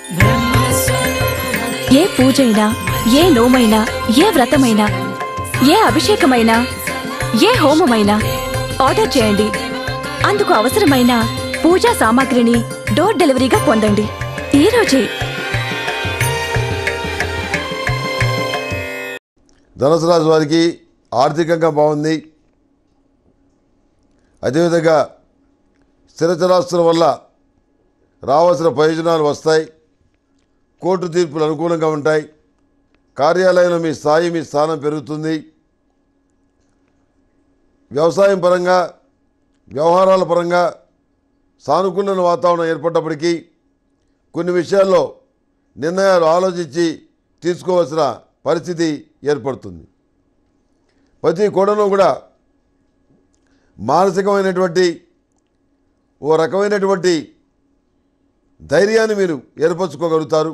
ఏ పూజైనా ఏ నోమైనా ఏ వ్రతమైనా ఏ అభిషేకమైనా ఏ హోమమైనా ఆర్డర్ చేయండి అందుకు అవసరమైన పూజా సామాగ్రిని డోర్ డెలివరీగా పొందండి ఈ రోజే ధనుసు రాశి వారికి ఆర్థికంగా బాగుంది అదేవిధంగా స్థిరచరాస్తుల వల్ల రావాల్సిన ప్రయోజనాలు వస్తాయి కోర్టు తీర్పులు అనుకూలంగా ఉంటాయి కార్యాలయంలో మీ స్థాయి మీ స్థానం పెరుగుతుంది వ్యవసాయం పరంగా వ్యవహారాల పరంగా సానుకూలమైన వాతావరణం ఏర్పడ్డప్పటికీ కొన్ని విషయాల్లో నిర్ణయాలు ఆలోచించి తీసుకోవాల్సిన పరిస్థితి ఏర్పడుతుంది ప్రతి కోణంలో కూడా మానసికమైనటువంటి ఓ రకమైనటువంటి ధైర్యాన్ని మీరు ఏర్పరచుకోగలుగుతారు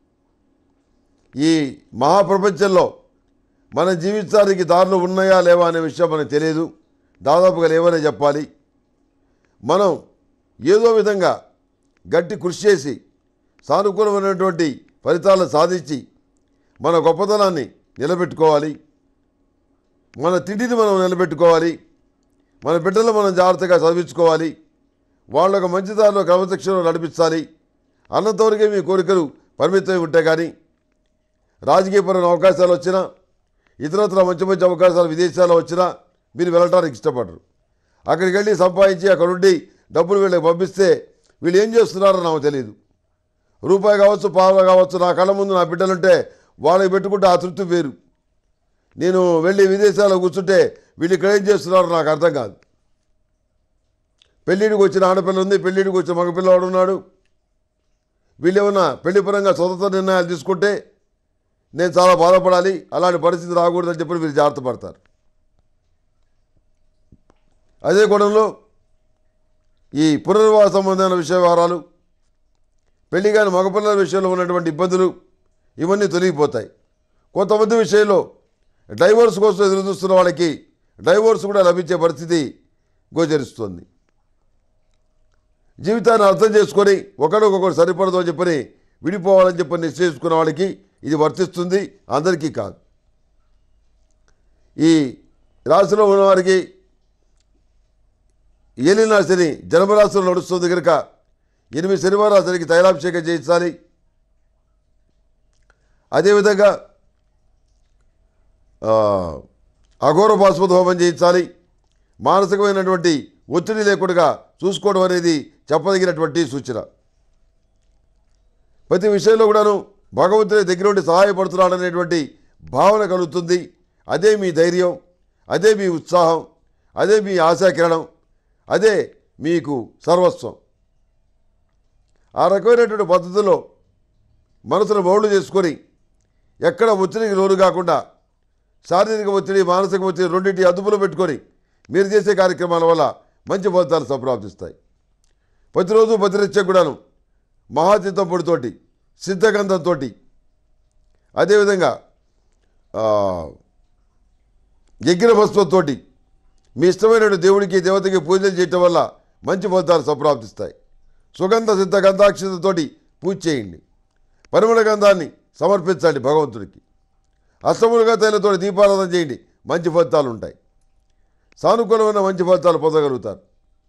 ఈ మహాప్రపంచంలో మన జీవితానికి దారులు ఉన్నాయా లేవా అనే విషయం మనకు తెలియదు దాదాపుగా లేవనే చెప్పాలి మనం ఏదో విధంగా గట్టి కృషి చేసి సానుకూలమైనటువంటి ఫలితాలను సాధించి మన గొప్పతనాన్ని నిలబెట్టుకోవాలి మన తిండిని మనం నిలబెట్టుకోవాలి మన బిడ్డలు మనం జాగ్రత్తగా చదివించుకోవాలి వాళ్ళకు మంచి దారిలో క్రమశిక్షణలో నడిపించాలి అన్నంతవరకే మీ కోరికలు పరిమితమై ఉంటే కానీ రాజకీయపరమైన అవకాశాలు వచ్చినా ఇతరత్ర మంచి మంచి అవకాశాలు విదేశాల్లో వచ్చినా మీరు వెళ్ళటానికి ఇష్టపడరు అక్కడికి వెళ్ళి సంపాదించి అక్కడ ఉండి డబ్బులు వీళ్ళకి పంపిస్తే వీళ్ళు ఏం చేస్తున్నారో నాకు తెలియదు రూపాయి కావచ్చు పావులు కావచ్చు నా కళ్ళ ముందు నా బిడ్డలుంటే వాళ్ళకి పెట్టుకుంటే ఆ తృప్తి వేరు నేను వెళ్ళి విదేశాల్లో కూర్చుంటే వీళ్ళు ఇక్కడ ఏం చేస్తున్నారో నాకు అర్థం కాదు పెళ్ళిడికి వచ్చిన ఆడపిల్ల ఉంది పెళ్ళిడికి వచ్చిన మగపిల్లవాడు ఉన్నాడు వీళ్ళు ఏమన్నా పెళ్లి పరంగా స్వతంత్ర నిర్ణయాలు తీసుకుంటే నేను చాలా బాధపడాలి అలాంటి పరిస్థితి రాకూడదని చెప్పి మీరు జాగ్రత్త పడతారు అదే కోణంలో ఈ పునర్వాస సంబంధమైన విషయ వ్యవహారాలు పెళ్లి కాని మగపిల్లల విషయంలో ఉన్నటువంటి ఇబ్బందులు ఇవన్నీ తొలగిపోతాయి కొంతమంది విషయంలో డైవోర్స్ కోసం ఎదురు చూస్తున్న వాళ్ళకి డైవోర్స్ కూడా లభించే పరిస్థితి గోచరిస్తుంది జీవితాన్ని అర్థం చేసుకొని ఒకరికొకరు సరిపడదు అని చెప్పని విడిపోవాలని చెప్పని నిశ్చయించుకున్న వాళ్ళకి ఇది వర్తిస్తుంది అందరికీ కాదు ఈ రాశిలో ఉన్నవారికి ఏలినా శని జన్మరాశిలో నడుస్తుంది కనుక ఎనిమిది శనివారాలు శనికి తైలాభిషేకం చేయించాలి అదేవిధంగా ఆ, అఘోర బాస్మతి హోమం చేయించాలి మానసికమైనటువంటి ఒత్తిడి లేకుండా చూసుకోవడం అనేది చెప్పదగినటువంటి సూచన ప్రతి విషయంలో కూడాను భగవంతుని దగ్గర నుండి సహాయపడుతున్నాడనేటువంటి భావన కలుగుతుంది అదే మీ ధైర్యం అదే మీ ఉత్సాహం అదే మీ ఆశాకిరణం అదే మీకు సర్వస్వం ఆ రకమైనటువంటి పద్ధతిలో మనసును బౌళ్ళు చేసుకొని ఎక్కడ ఒత్తిడికి లోను కాకుండా శారీరక ఒత్తిడి మానసిక ఒత్తిడి రెండింటి అదుపులో పెట్టుకొని మీరు చేసే కార్యక్రమాల వల్ల మంచి ఫలితాలు సంప్రాప్తిస్తాయి ప్రతిరోజు ప్రతినిత్యం కూడాను మహాచిత్తంపొడితోటి సిద్ధగంధంతో అదేవిధంగా ఆ, యజ్ఞ భస్మంతోటి మీ ఇష్టమైన దేవుడికి దేవతకి పూజలు చేయటం వల్ల మంచి ఫలితాలు సంప్రాప్తిస్తాయి సుగంధ సిద్ధ గంధాక్షతతోటి పూజ చేయండి పరిమళ గంధాన్ని సమర్పించండి భగవంతుడికి అష్టములుగా తైలతో దీపారాధన చేయండి మంచి ఫలితాలు ఉంటాయి సానుకూలమైన మంచి ఫలితాలు పొందగలుగుతారు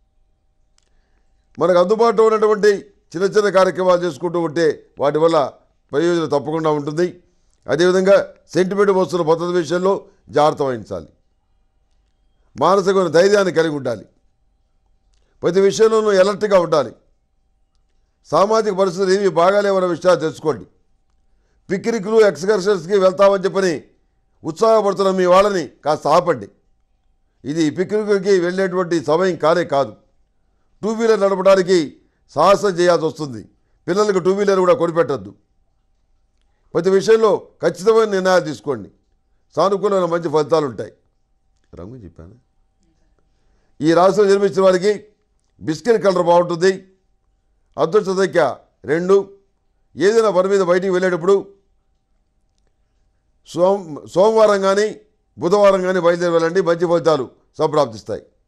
మనకు అందుబాటులో ఉన్నటువంటి చిన్న చిన్న కార్యక్రమాలు చేసుకుంటూ ఉంటే వాటి వల్ల ప్రయోజనం తప్పకుండా ఉంటుంది అదేవిధంగా సెంటిమెంట్ వస్తున్న భద్రత విషయంలో జాగ్రత్త వహించాలి మానసికమైన ధైర్యాన్ని కలిగి ఉండాలి ప్రతి విషయంలోనూ ఎలర్ట్గా ఉండాలి సామాజిక పరిస్థితులు ఏవి బాగాలేవన్న విషయాలు తెలుసుకోండి పిక్నిక్లు ఎక్స్కర్షన్స్కి వెళ్తామని చెప్పని ఉత్సాహపడుతున్న మీ వాళ్ళని కాస్త ఆపండి ఇది పిక్నిక్కి వెళ్ళేటువంటి సమయం కానే కాదు టూ వీలర్ నడపడానికి సాహసం చేయాల్సి వస్తుంది పిల్లలకు టూ వీలర్ కూడా కొనిపెట్టద్దు ప్రతి విషయంలో ఖచ్చితమైన నిర్ణయాలు తీసుకోండి సానుకూలమైన మంచి ఫలితాలు ఉంటాయి రంగు చెప్పాను ఈ రాశిలో జన్మించిన వారికి బిస్కెట్ కలర్ బాగుంటుంది అదృష్ట సంఖ్య రెండు ఏదైనా పని మీద బయటికి వెళ్ళేటప్పుడు సోమ సోమవారం కానీ బుధవారం కానీ బయలుదేరి వెళ్ళండి మంచి ఫలితాలు సంప్రాప్తిస్తాయి